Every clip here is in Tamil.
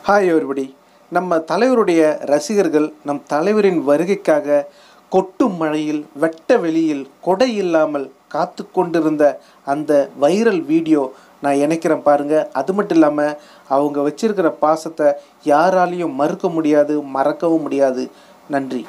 ஹாய் everybody நம்ம தலைவருடைய ரசிகர்கள் நம் தலைவரின் வருகைக்காக கொட்டும் மழையில் வெட்ட வெளியில் கொடை இல்லாமல் காத்து கொண்டிருந்த அந்த வைரல் வீடியோ நான் இணைக்கிறேன் பாருங்க அது மட்டும் இல்லாமல் அவங்க வச்சிருக்கிற பாசத்தை யாராலையும் மறுக்க முடியாது மறக்கவும் முடியாது நன்றி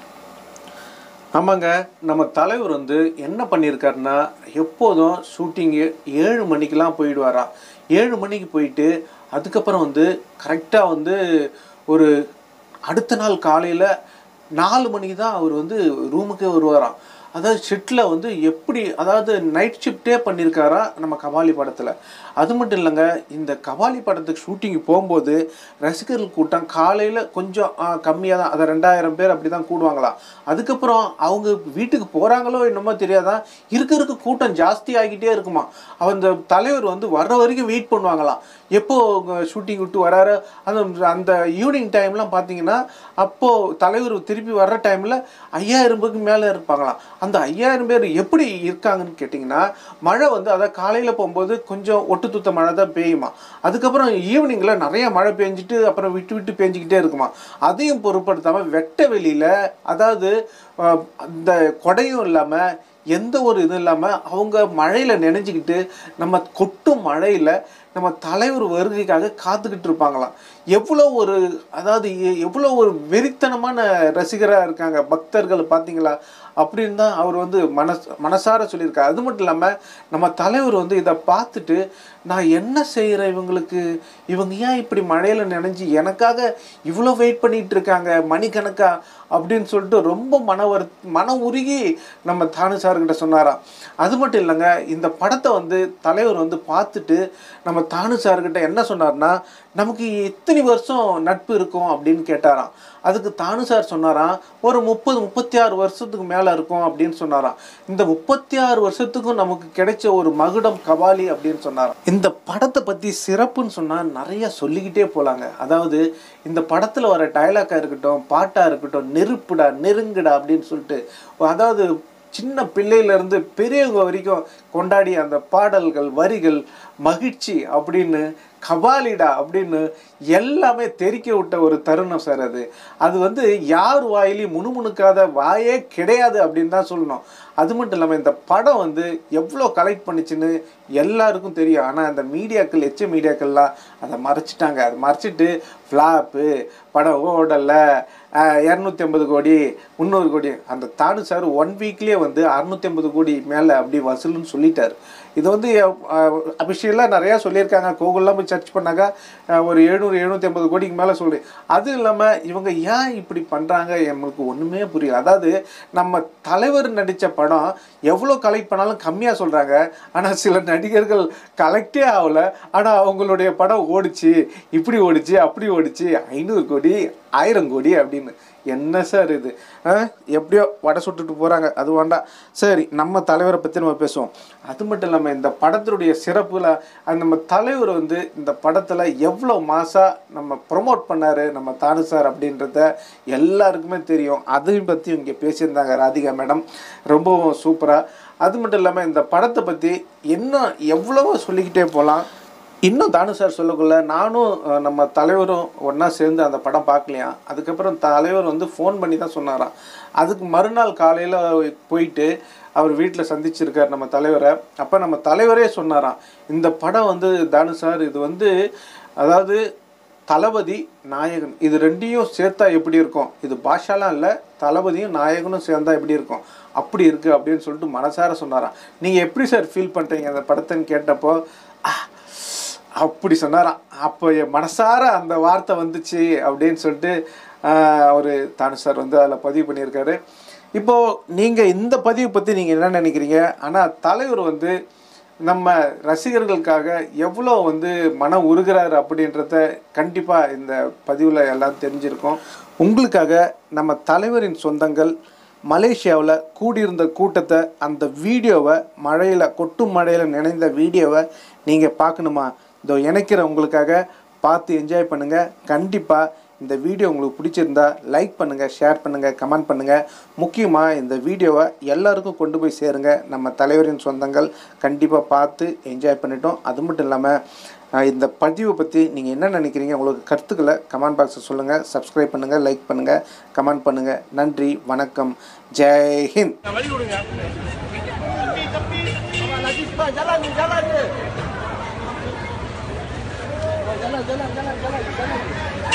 ஆமாங்க நம்ம தலைவர் வந்து என்ன பண்ணியிருக்காருன்னா எப்போதும் ஷூட்டிங்கு ஏழு மணிக்கெலாம் போயிடுவாராம் ஏழு மணிக்கு போயிட்டு அதுக்கப்புறம் வந்து கரெக்டாக வந்து ஒரு அடுத்த நாள் காலையில் நாலு மணிக்கு தான் அவர் வந்து ரூமுக்கே வருவாராம் அதாவது ஷிஃப்ட்டில் வந்து எப்படி அதாவது நைட் ஷிஃப்ட்டே பண்ணியிருக்காரா நம்ம கபாலி படத்தில் அது மட்டும் இல்லைங்க இந்த கபாலி படத்துக்கு ஷூட்டிங் போகும்போது ரசிகர்கள் கூட்டம் காலையில் கொஞ்சம் கம்மியாக தான் அதை ரெண்டாயிரம் பேர் அப்படி தான் கூடுவாங்களாம் அதுக்கப்புறம் அவங்க வீட்டுக்கு போகிறாங்களோ என்னமோ தெரியாதான் இருக்க இருக்க கூட்டம் ஜாஸ்தி ஆகிட்டே இருக்குமா அந்த தலைவர் வந்து வர்ற வரைக்கும் வெயிட் பண்ணுவாங்களாம் எப்போ ஷூட்டிங் விட்டு வராரு அந்த அந்த ஈவினிங் டைம்லாம் பார்த்தீங்கன்னா அப்போது தலைவர் திருப்பி வர்ற டைமில் ஐயாயிரம் பேருக்கு மேலே இருப்பாங்களாம் அந்த ஐயாயிரம் பேர் எப்படி இருக்காங்கன்னு கேட்டிங்கன்னா மழை வந்து அதாவது காலையில் போகும்போது கொஞ்சம் ஒட்டு துத்த மழை தான் பெய்யுமா அதுக்கப்புறம் ஈவினிங்கில் நிறைய மழை பெஞ்சிட்டு அப்புறம் விட்டு விட்டு பெஞ்சிக்கிட்டே இருக்குமா அதையும் பொருட்படுத்தாமல் வெட்ட வெளியில் அதாவது அஹ், அந்த கொடையும் இல்லாமல் எந்த ஒரு இதுவும் இல்லாமல் அவங்க மழையில் நினைஞ்சிக்கிட்டு நம்ம கொட்டும் மழையில் நம்ம தலைவர் வருகைக்காக காத்துக்கிட்டு இருப்பாங்களாம் எவ்வளோ ஒரு அதாவது எ- எவ்வளோ ஒரு வெறித்தனமான ரசிகராக இருக்காங்க பக்தர்கள் பார்த்தீங்களா அப்படின்னு தான் அவர் வந்து மனஸ் மனசார சொல்லியிருக்காரு அது மட்டும் இல்லாமல் நம்ம தலைவர் வந்து இதை பார்த்துட்டு நான் என்ன செய்கிறேன் இவங்களுக்கு இவங்க ஏன் இப்படி மழையில் நினைஞ்சு எனக்காக இவ்வளோ வெயிட் பண்ணிட்டு இருக்காங்க மணிக்கணக்கா அப்படின்னு சொல்லிட்டு ரொம்ப மன வரு மன உருகி நம்ம தானு சார்கிட்ட சொன்னாராம் அது மட்டும் இல்லைங்க இந்த படத்தை வந்து தலைவர் வந்து பார்த்துட்டு நம்ம தானு சார்கிட்ட என்ன சொன்னார்னா நமக்கு எத்தனை வருஷம் நட்பு இருக்கும் அப்படின்னு கேட்டாராம் அதுக்கு தானு சார் சொன்னாராம் ஒரு முப்பது முப்பத்தி ஆறு வருஷத்துக்கு மேலே இருக்கும் அப்படின்னு சொன்னாராம் இந்த முப்பத்தி ஆறு வருஷத்துக்கும் நமக்கு கிடைச்ச ஒரு மகுடம் கபாலி அப்படின்னு சொன்னாராம் இந்த படத்தை பற்றி சிறப்புன்னு சொன்னால் நிறைய சொல்லிக்கிட்டே போகலாங்க அதாவது இந்த படத்தில் வர டைலாக்காக இருக்கட்டும் பாட்டாக இருக்கட்டும் நெருப்புடா நெருங்குடா அப்படின்னு சொல்லிட்டு அதாவது சின்ன பிள்ளையிலேருந்து பெரியவங்க வரைக்கும் கொண்டாடிய அந்த பாடல்கள் வரிகள் மகிழ்ச்சி அப்படின்னு கபாலிடா அப்படின்னு எல்லாமே தெறிக்க விட்ட ஒரு தருணம் சார் அது அது வந்து யார் வாயிலையும் முணுமுணுக்காத வாயே கிடையாது அப்படின்னு தான் சொல்லணும் அது மட்டும் இல்லாமல் இந்த படம் வந்து எவ்வளோ கலெக்ட் பண்ணிச்சுன்னு எல்லாருக்கும் தெரியும் ஆனால் அந்த மீடியாக்கள் எச்ச மீடியாக்கள்லாம் அதை மறைச்சிட்டாங்க அதை மறைச்சிட்டு ஃப்ளாப்பு படம் ஓடல இரநூத்தி ஐம்பது கோடி முந்நூறு கோடி அந்த தானு சார் ஒன் வீக்லேயே வந்து அறுநூத்தி ஐம்பது கோடி மேலே அப்படி வசூல்னு சொல்லிட்டார் இது வந்து அபிஷியலாக நிறையா சொல்லியிருக்காங்க கோகுல்லாம் போய் சர்ச் பண்ணாக்கா அஹ், ஒரு எழுநூறு எழுநூற்றி ஐம்பது கோடிக்கு மேலே சொல்லி அது இல்லாமல் இவங்க ஏன் இப்படி பண்ணுறாங்க எங்களுக்கு ஒன்றுமே புரியல அதாவது நம்ம தலைவர் நடித்த படம் எவ்வளோ கலெக்ட் பண்ணாலும் கம்மியாக சொல்கிறாங்க ஆனால் சில நடிகர்கள் கலெக்டே ஆகலை ஆனால் அவங்களுடைய படம் ஓடிச்சு இப்படி ஓடிச்சு அப்படி ஓடிச்சு ஐநூறு கோடி ஆயிரம் கோடி அப்படின்னு என்ன சார் இது ஆ? எப்படியோ வடை சுட்டுட்டு போகிறாங்க அது வேண்டாம் சரி நம்ம தலைவரை பற்றி நம்ம பேசுவோம் அது மட்டும் இல்லாமல் இந்த படத்தினுடைய சிறப்பில் அந்த நம்ம தலைவர் வந்து இந்த படத்தில் எவ்வளோ மாசாக நம்ம ப்ரொமோட் பண்ணார் நம்ம தானு சார் அப்படின்றத எல்லாருக்குமே தெரியும் அதையும் பற்றி இங்கே பேசியிருந்தாங்க ராதிகா மேடம் ரொம்பவும் சூப்பராக அது மட்டும் இல்லாமல் இந்த படத்தை பற்றி இன்னும் எவ்வளவோ சொல்லிக்கிட்டே போகலாம் இன்னும் தானு சார் சொல்லக்குள்ள நானும் அஹ், நம்ம தலைவரும் ஒன்றா சேர்ந்து அந்த படம் பார்க்கலையாம் அதுக்கப்புறம் தலைவர் வந்து ஃபோன் பண்ணி தான் சொன்னாராம் அதுக்கு மறுநாள் காலையில் போயிட்டு அவர் வீட்டில் சந்திச்சிருக்கார் நம்ம தலைவரை அப்போ நம்ம தலைவரே சொன்னாராம் இந்த படம் வந்து தானு சார் இது வந்து அதாவது தளபதி நாயகன் இது ரெண்டையும் சேர்த்தா எப்படி இருக்கும் இது பாஷாலாம் இல்லை தளபதியும் நாயகனும் சேர்ந்தா எப்படி இருக்கும் அப்படி இருக்குது அப்படின்னு சொல்லிட்டு மனசார சொன்னாராம் நீங்கள் எப்படி சார் ஃபீல் பண்ணுறீங்க அந்த படத்தைன்னு கேட்டப்போ "ஆ, அப்படி சொன்னாராம் அப்போ என் மனசார அந்த வார்த்தை வந்துச்சு அப்படின்னு சொல்லிட்டு அவர் தானு சார் வந்து அதில் பதிவு பண்ணியிருக்காரு இப்போது நீங்கள் இந்த பதிவு பற்றி நீங்கள் என்ன நினைக்கிறீங்க ஆனால் தலைவர் வந்து நம்ம ரசிகர்களுக்காக எவ்வளோ வந்து மனம் உருகிறாரு அப்படின்றத கண்டிப்பாக இந்த பதிவில் எல்லாம் தெரிஞ்சிருக்கும் உங்களுக்காக நம்ம தலைவரின் சொந்தங்கள் மலேசியாவில் கூடியிருந்த கூட்டத்தை அந்த வீடியோவை மழையில் கொட்டும் மழையில் நினைந்த வீடியோவை நீங்கள் பார்க்கணுமா இதோ இணைக்கிற உங்களுக்காக பார்த்து என்ஜாய் பண்ணுங்கள் கண்டிப்பாக இந்த வீடியோ உங்களுக்கு பிடிச்சிருந்தா லைக் பண்ணுங்கள் ஷேர் பண்ணுங்கள் கமெண்ட் பண்ணுங்கள் முக்கியமாக இந்த வீடியோவை எல்லாருக்கும் கொண்டு போய் சேருங்க நம்ம தலைவரின் சொந்தங்கள் கண்டிப்பாக பார்த்து என்ஜாய் பண்ணிட்டோம் அது மட்டும் இல்லாமல் அஹ், இந்த பதிவை பற்றி நீங்கள் என்ன நினைக்கிறீங்க உங்களுக்கு கருத்துக்களை கமெண்ட் பாக்ஸில் சொல்லுங்கள் சப்ஸ்கிரைப் பண்ணுங்கள் லைக் பண்ணுங்கள் கமெண்ட் பண்ணுங்கள் நன்றி வணக்கம் ஜெய் ஹிந்த் வழி விடுங்க Tepi, tepi. Abang Najib, bang, jalan ni, jalan ni. Jalan, jalan, jalan, jalan, jalan.